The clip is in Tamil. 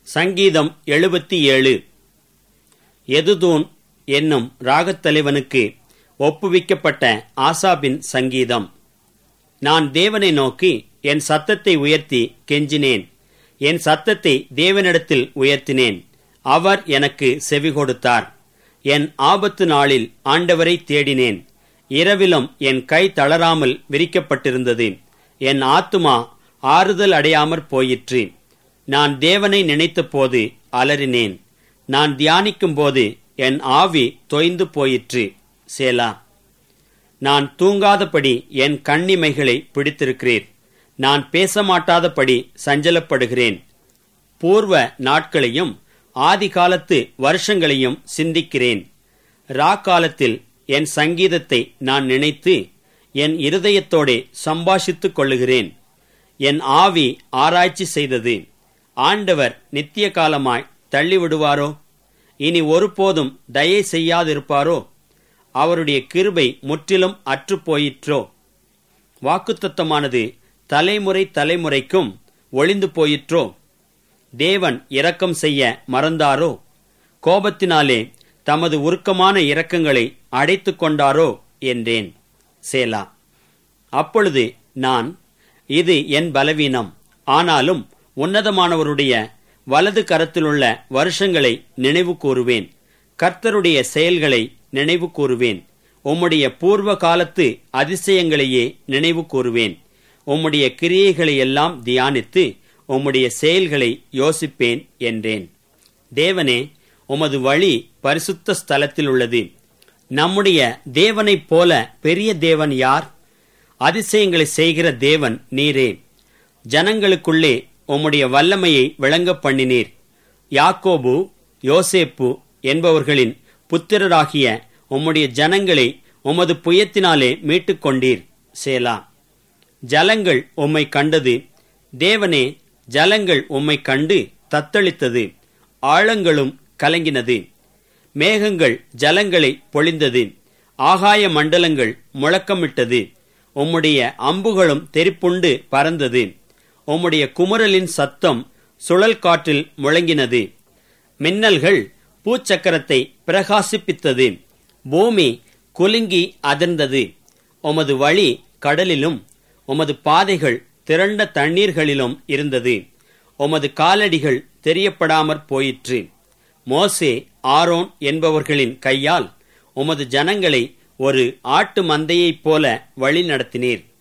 சங்கீதம் எழுபத்தி ஏழு எதுதூன் என்னும் ராகத்தலைவனுக்கு ஒப்புவிக்கப்பட்ட ஆசாபின் சங்கீதம் நான் தேவனை நோக்கி என் சத்தத்தை உயர்த்தி கெஞ்சினேன் என் சத்தத்தை தேவனிடத்தில் உயர்த்தினேன் அவர் எனக்கு செவி கொடுத்தார் என் ஆபத்து நாளில் ஆண்டவரை தேடினேன் இரவிலும் என் கை தளராமல் விரிக்கப்பட்டிருந்தது என் ஆத்துமா ஆறுதல் அடையாமற் போயிற்று நான் தேவனை நினைத்தபோது அலறினேன் நான் தியானிக்கும்போது என் ஆவி தொய்ந்து போயிற்று சேலா நான் தூங்காதபடி என் கண்ணிமைகளை பிடித்திருக்கிறீர் நான் பேச மாட்டாதபடி சஞ்சலப்படுகிறேன் பூர்வ நாட்களையும் ஆதி காலத்து வருஷங்களையும் சிந்திக்கிறேன் ரா காலத்தில் என் சங்கீதத்தை நான் நினைத்து என் இருதயத்தோடே சம்பாஷித்துக் கொள்ளுகிறேன் என் ஆவி ஆராய்ச்சி செய்தது ஆண்டவர் நித்திய காலமாய் தள்ளிவிடுவாரோ இனி ஒருபோதும் தயை செய்யாதிருப்பாரோ அவருடைய கிருபை முற்றிலும் அற்றுப்போயிற்றோ வாக்குத்தத்தமானது தலைமுறை தலைமுறைக்கும் ஒளிந்து போயிற்றோ தேவன் இரக்கம் செய்ய மறந்தாரோ கோபத்தினாலே தமது உருக்கமான இரக்கங்களை அடைத்து கொண்டாரோ என்றேன் சேலா அப்பொழுது நான் இது என் பலவீனம் ஆனாலும் உன்னதமானவருடைய வலது கரத்திலுள்ள வருஷங்களை நினைவு கூறுவேன் கர்த்தருடைய செயல்களை நினைவு கூறுவேன் உம்முடைய பூர்வ காலத்து அதிசயங்களையே நினைவு கூறுவேன் உம்முடைய கிரியைகளை எல்லாம் தியானித்து உம்முடைய செயல்களை யோசிப்பேன் என்றேன் தேவனே உமது வழி பரிசுத்த ஸ்தலத்தில் உள்ளது நம்முடைய தேவனைப் போல பெரிய தேவன் யார் அதிசயங்களை செய்கிற தேவன் நீரே ஜனங்களுக்குள்ளே உம்முடைய வல்லமையை விளங்க பண்ணினீர் யாக்கோபு யோசேப்பு என்பவர்களின் புத்திரராகிய உம்முடைய ஜனங்களை உமது புயத்தினாலே மீட்டுக் கொண்டீர் சேலா ஜலங்கள் உம்மை கண்டது தேவனே ஜலங்கள் உம்மை கண்டு தத்தளித்தது ஆழங்களும் கலங்கினது மேகங்கள் ஜலங்களை பொழிந்தது ஆகாய மண்டலங்கள் முழக்கமிட்டது உம்முடைய அம்புகளும் தெரிப்புண்டு பறந்தது உம்முடைய குமுறலின் சத்தம் சுழல் காற்றில் முழங்கினது மின்னல்கள் பூச்சக்கரத்தை பிரகாசிப்பித்தது பூமி குலுங்கி அதிர்ந்தது உமது வழி கடலிலும் உமது பாதைகள் திரண்ட தண்ணீர்களிலும் இருந்தது உமது காலடிகள் தெரியப்படாமற் போயிற்று மோசே ஆரோன் என்பவர்களின் கையால் உமது ஜனங்களை ஒரு ஆட்டு மந்தையைப் போல வழி நடத்தினீர்